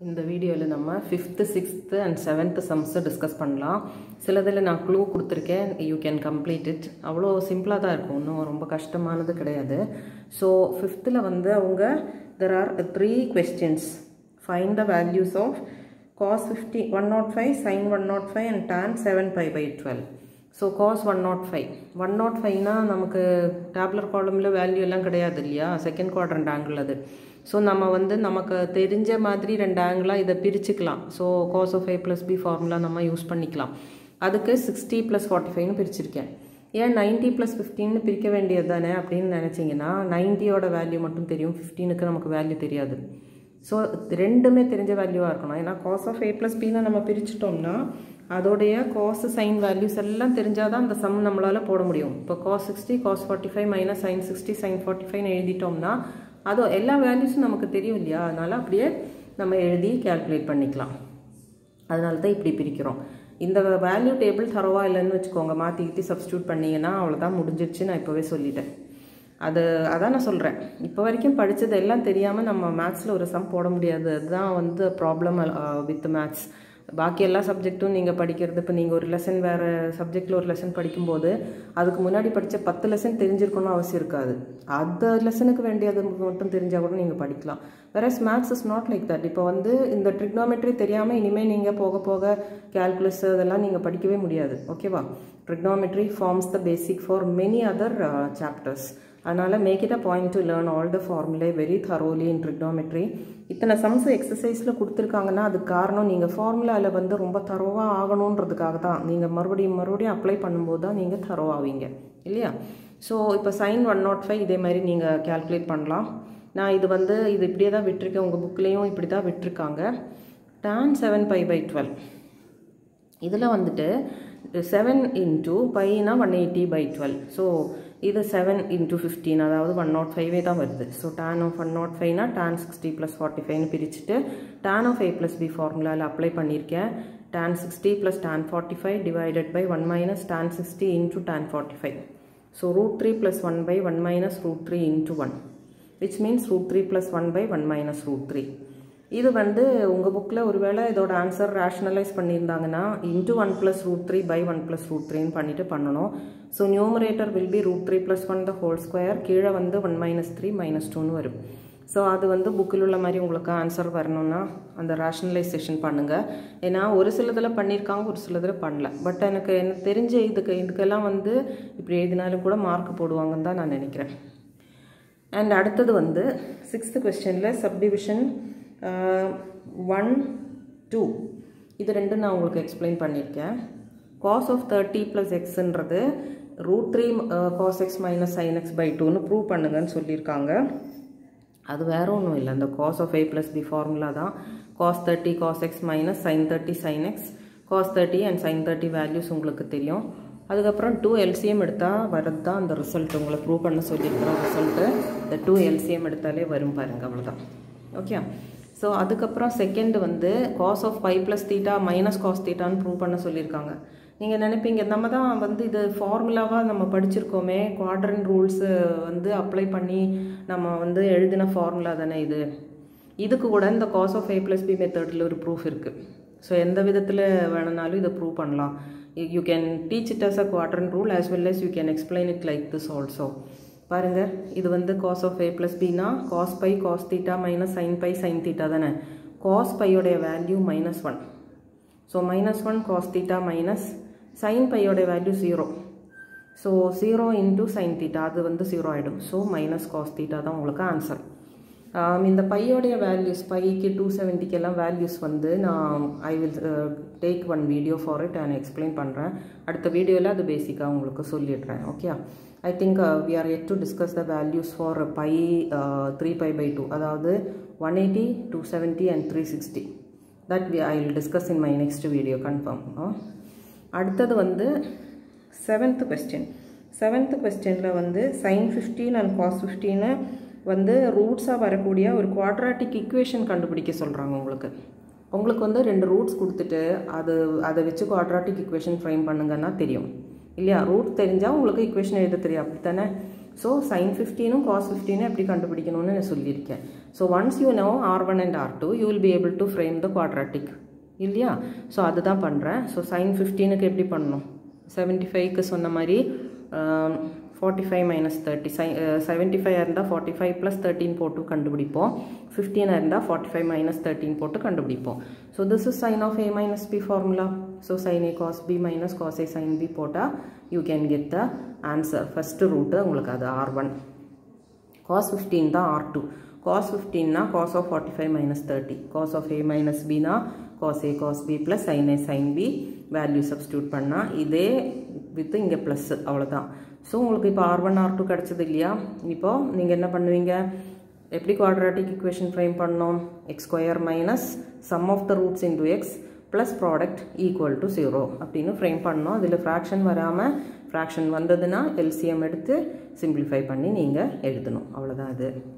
இந்த வீடியோவில் நம்ம ஃபிஃப்த்து சிக்ஸ்த்து அண்ட் செவன்த்து சம்ஸை டிஸ்கஸ் பண்ணலாம் சிலதில் நான் க்ளூ கொடுத்துருக்கேன் யூ கேன் கம்ப்ளீட் இட் அவ்வளோ சிம்பிளாக தான் இருக்கும் இன்னும் ரொம்ப கஷ்டமானது கிடையாது ஸோ ஃபிஃப்த்தில் வந்து அவங்க there are three questions find the values of cos fifty one naught five sine one naught five and tan seven pi by twelve so cos one naught five one naught ஃபைவ்னா நமக்கு tabular காலமில் value எல்லாம் கிடையாது இல்லையா second quadrant angle அது so நம்ம வந்து நமக்கு தெரிஞ்ச மாதிரி ரெண்டு ஆங்கிளாக இதை பிரிச்சுக்கலாம் so cos of A plus B formula நம்ம யூஸ் பண்ணிக்கலாம் அதுக்கு சிக்ஸ்டி ப்ளஸ் ஃபார்ட்டி ஃபைவ்னு பிரிச்சிருக்கேன் ஏன் நைன்ட்டி ப்ளஸ் ஃபிஃப்டின்னு பிரிக்க வேண்டியது தானே அப்படின்னு நினச்சிங்கன்னா நைன்ட்டியோட வேல்யூ மட்டும் தெரியும் ஃபிஃப்டீனுக்கு நமக்கு வேல்யூ தெரியாது ஸோ ரெண்டுமே தெரிஞ்ச வேல்யூவாக இருக்கணும் ஏன்னா காஸ் ஆஃப் ஏ ப்ளஸ் பின்னு நம்ம பிரிச்சிட்டோம்னா அதோடைய காஸ் சைன் வேல்யூஸ் எல்லாம் தெரிஞ்சால் தான் அந்த சம் நம்மளால் போட முடியும் இப்போ cos sixty cos forty five minus sine sixty sine forty ஃபைவ்னு எழுதிட்டோம்னா அதோ எல்லா வேல்யூஸும் நமக்கு தெரியும் இல்லையா அதனால் அப்படியே நம்ம எழுதி கேல்குலேட் பண்ணிக்கலாம் அதனால தான் இப்படி பிரிக்கிறோம் இந்த வேல்யூ டேபிள் தரவா இல்லைன்னு வச்சுக்கோங்க மாற்றி கிட்டி சப்ஸ்டியூட் பண்ணிங்கன்னா அவ்வளோதான் முடிஞ்சிருச்சு நான் இப்போவே சொல்லிட்டேன் அது அதான் நான் சொல்கிறேன் இப்போ வரைக்கும் படித்தது எல்லாம் தெரியாமல் நம்ம மேத்ஸில் ஒரு சம் போட முடியாது அதுதான் வந்து ப்ராப்ளம் வித் மேத்ஸ் பாக்கி எல்லா சப்ஜெக்ட்டும் நீங்கள் படிக்கிறது இப்போ நீங்கள் ஒரு லெசன் வேறு சப்ஜெக்டில் ஒரு லெசன் படிக்கும்போது அதுக்கு முன்னாடி படித்த பத்து லெசன் தெரிஞ்சிருக்கணும் அவசியம் இருக்காது அந்த லெசனுக்கு வேண்டியது மட்டும் தெரிஞ்சால் கூட நீங்கள் படிக்கலாம் வேற maths is not like that இப்போ வந்து இந்த ட்ரிக்னாமெட்ரி தெரியாமல் இனிமேல் நீங்கள் போக போக கேல்குலஸ் அதெல்லாம் நீங்கள் படிக்கவே முடியாது ஓகேவா trigonometry forms the basic for many other chapters அதனால் make it a point to learn all the formulae very thoroughly in trigonometry இத்தனை சம்ஸ் எக்ஸசைஸில் கொடுத்துருக்காங்கன்னா அதுக்கு காரணம் நீங்கள் ஃபார்முலாவில் வந்து ரொம்ப தரோவாக ஆகணுன்றதுக்காக தான் நீங்கள் மறுபடியும் மறுபடியும் அப்ளை பண்ணும்போது தான் நீங்கள் தரோவாவீங்க இல்லையா ஸோ இப்போ சைன் ஒன் நாட் ஃபைவ் இதே மாதிரி நீங்கள் கேல்குலேட் பண்ணலாம் நான் இது வந்து இது இப்படியே தான் விட்டுருக்கேன் உங்கள் புக்லேயும் இப்படி தான் விட்டுருக்காங்க tan seven pi by twelve இதில் வந்துட்டு செவன் இன்ட்டு பைனா one eighty by twelve so இது செவன் இன்ட்டு ஃபிஃப்டீன் அதாவது ஒன் நாட் ஃபைவே தான் வருது so tan of one naught ஃபைவ்னா டேன் சிக்ஸ்டி ப்ளஸ் ஃபார்ட்டி ஃபைவ்னு பிரிச்சுட்டு tan of A plus B ஃபார்முலாவில் அப்ளை பண்ணியிருக்கேன் tan sixty plus tan forty five divided by one minus tan sixty into tan forty five so root three plus one by one minus root three into one which means root three plus one by one minus root three இது வந்து உங்கள் புக்கில் ஒருவேளை இதோட answer rationalise பண்ணியிருந்தாங்கன்னா into one plus root three by one plus root த்ரீன்னு பண்ணிட்டு பண்ணணும் so numerator will be root three plus one the whole square கீழே வந்து ஒன் மைனஸ் த்ரீ மைனஸ் டூன்னு வரும் ஸோ அது வந்து புக்கில் உள்ள மாதிரி உங்களுக்கு ஆன்சர் வரணும்னா அந்த ரேஷனலைசேஷன் பண்ணுங்கள் ஏன்னா ஒரு சிலதில் பண்ணியிருக்காங்க ஒரு சிலதில் பண்ணல பட் எனக்கு எனக்கு தெரிஞ்ச இதுக்கு இதுக்கெல்லாம் வந்து இப்படி எழுதினாலும் கூட மார்க் போடுவாங்கன்னு தான் நான் நினைக்கிறேன் அண்ட் அடுத்தது வந்து சிக்ஸ்த்து கொஸ்டினில் சப்டிவிஷன் ஒன் டூ இது ரெண்டும் நான் உங்களுக்கு எக்ஸ்பிளைன் பண்ணியிருக்கேன் காஸ் ஆஃப் தேர்ட்டி ப்ளஸ் எக்ஸுன்றது root three cos x minus sine x by டூன்னு ப்ரூவ் பண்ணுங்கன்னு சொல்லியிருக்காங்க அது வேற ஒன்றும் இல்லை அந்த cos of A plus B formula தான் cos thirty cos x minus sine thirty sine x cos thirty and sine thirty values உங்களுக்கு தெரியும் அதுக்கப்புறம் டூ எல்சிஎம் எடுத்தால் வரது தான் அந்த ரிசல்ட் உங்களை ப்ரூவ் பண்ண சொல்லியிருக்கிற ரிசல்ட்டு இந்த டூ எல்சிஎம் எடுத்தாலே வரும் பாருங்கள் அவ்வளோதான் ஓகே ஸோ அதுக்கப்புறம் செகண்ட் வந்து cos of five plus theta minus cos தீட்டான்னு ப்ரூவ் பண்ண சொல்லியிருக்காங்க நீங்கள் நினைப்பீங்க நம்ம தான் வந்து இது ஃபார்முலாவாக நம்ம படிச்சிருக்கோமே குவாட்ரன் ரூல்ஸு வந்து அப்ளை பண்ணி நம்ம வந்து எழுதின ஃபார்முலா தானே இது இதுக்கு கூட இந்த cos of A plus B மெத்தடில் ஒரு ப்ரூஃப் இருக்குது ஸோ எந்த விதத்தில் வேணுனாலும் இதை ப்ரூவ் பண்ணலாம் you can teach it as a quadrant rule as well as you can explain it like this also பாருங்கள் இது வந்து காஸ் ஆஃப் ஏ ப்ளஸ் பினா cos pi cos theta minus sine pi sine theta தானே cos பையோடைய value minus one so minus one cos theta minus sine பையோடைய value zero so zero into sine theta அது வந்து zero ஆகிடும் so minus cos theta தான் உங்களுக்கு answer இந்த பையோடைய வேல்யூஸ் பைக்கு டூ செவன்ட்டிக்கு எல்லாம் வேல்யூஸ் வந்து நான் I will take one video for it நான் எக்ஸ்பிளைன் பண்ணுறேன் அடுத்த வீடியோவில் அது பேசிக்காக உங்களுக்கு சொல்லிடுறேன் okay I think we are yet to discuss the values for pi three pi by pi two one eighty two seventy and three sixty that we I will discuss in my next video confirm அடுத்தது வந்து seventh question seventh கொஸ்டினில் வந்து sign fifteen and cos fifteen வந்து ரூட்ஸாக வரக்கூடிய ஒரு quadratic equation கண்டுபிடிக்க சொல்கிறாங்க உங்களுக்கு உங்களுக்கு வந்து ரெண்டு ரூட்ஸ் கொடுத்துட்டு அது அதை வச்சு குவாட்ராட்டிக் இக்குவேஷன் ஃப்ரேம் பண்ணுங்கன்னா தெரியும் இல்லையா ரூட் தெரிஞ்சால் உங்களுக்கு இக்குவேஷன் எழுத தெரியும் அப்படி தானே ஸோ சைன் ஃபிஃப்டீனும் காஸ் ஃபிஃப்டீனும் எப்படி கண்டுபிடிக்கணும்னு நான் சொல்லியிருக்கேன் so once you know R one and R two you will be able to frame the quadratic இல்லையா ஸோ அதுதான் பண்ணுறேன் ஸோ சைன் ஃபிஃப்டீனுக்கு எப்படி பண்ணணும் செவன்ட்டி ஃபைவ்க்கு சொன்ன மாதிரி ஃபார்ட்டி ஃபைவ் மைனஸ் தேர்ட்டி சை செவன்ட்டி ஃபைவ் இருந்தால் ஃபார்ட்டி ஃபைவ் ப்ளஸ் தேர்ட்டின் போட்டு கண்டுபிடிப்போம் ஃபிஃப்டீனாக இருந்தால் ஃபார்ட்டி ஃபைவ் மைனஸ் தேர்ட்டின் போட்டு கண்டுபிடிப்போம் so this is sine of A minus B formula so sine A cos B minus cos A sine B போட்டால் you can get the answer first root உங்களுக்கு அது ஆர் ஒன் காஸ் ஃபிஃப்டீன் தான் R two cos ஃபிஃப்டீன்னா cos of forty five minus thirty cos of A minus பினா cos A cos B plus sine A sine B value substitute பண்ணால் இதே with இங்கே plus அவ்வளோதான் so உங்களுக்கு இப்போ R one R two கிடச்சது இல்லையா இப்போது நீங்கள் என்ன பண்ணுவீங்க எப்படி குவாட்ராட்டிக் இக்குவேஷன் ஃப்ரேம் பண்ணோம் x square minus sum of the roots into x plus product equal to zero அப்படின்னு ஃப்ரேம் பண்ணோம் அதில் ஃப்ராக்ஷன் வராமல் ஃப்ராக்ஷன் வந்ததுன்னா எல்சிஎம் எடுத்து சிம்பிளிஃபை பண்ணி நீங்கள் எழுதணும் அவ்வளோதான் அது